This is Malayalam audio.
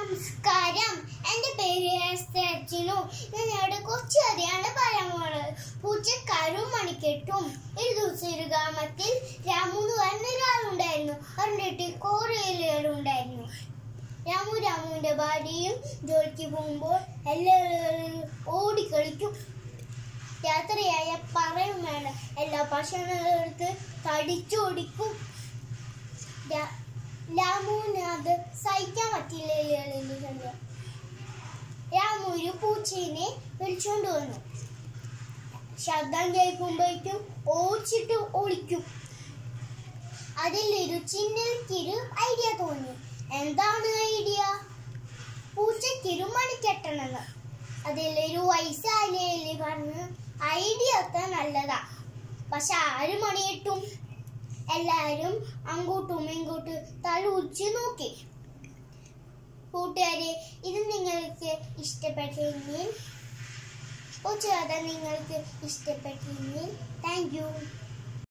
നമസ്കാരം എന്റെ പേര് അച്ഛനു ഞാനിവിടെ കുറച്ച് കഥയാണ് പറയാൻ പോണത് പൂച്ചക്കാരും മണിക്കെട്ടും ഒരു ദിവസം ഒരു ഗ്രാമത്തിൽ രാമു എന്ന് പറഞ്ഞ ഒരാളുണ്ടായിരുന്നു അവരുടെ വീട്ടിൽ കുറേ ഉണ്ടായിരുന്നു രാമു രാമുവിന്റെ ഭാര്യയും ജോലിക്ക് പോകുമ്പോൾ എല്ലാവരും ഓടിക്കളിക്കും രാത്രിയായ പറയും വേണം എല്ലാ ഭക്ഷണങ്ങളും എടുത്ത് കടിച്ചോടിക്കും രാ- രാമുവിന് അത് സഹിക്കാൻ പറ്റില്ല രാമു ഒരു പൂച്ചേനെ വിളിച്ചോണ്ട് വന്നു ശബ്ദം കേൾക്കുമ്പോഴേക്കും ഓടിച്ചിട്ട് ഒളിക്കും അതിലൊരു ചിന്നൽക്കൊരു ഐഡിയ തോന്നി എന്താണ് ഐഡിയ പൂച്ചയ്ക്കൊരു മണിക്കെട്ടണമെന്ന് അതിലൊരു വയസ്സായാലേ പറഞ്ഞു ഐഡിയ ഒക്കെ നല്ലതാ പക്ഷെ ആര് മണിയിട്ടും എല്ലാരും അങ്ങോട്ടും ഇങ്ങോട്ടും തല ഉച്ച നോക്കി കൂട്ടുകാരെ ഇത് നിങ്ങൾക്ക് ഇഷ്ടപ്പെട്ടെങ്കിൽ പൂച്ചകഥ നിങ്ങൾക്ക് ഇഷ്ടപ്പെട്ടെങ്കിൽ താങ്ക് യു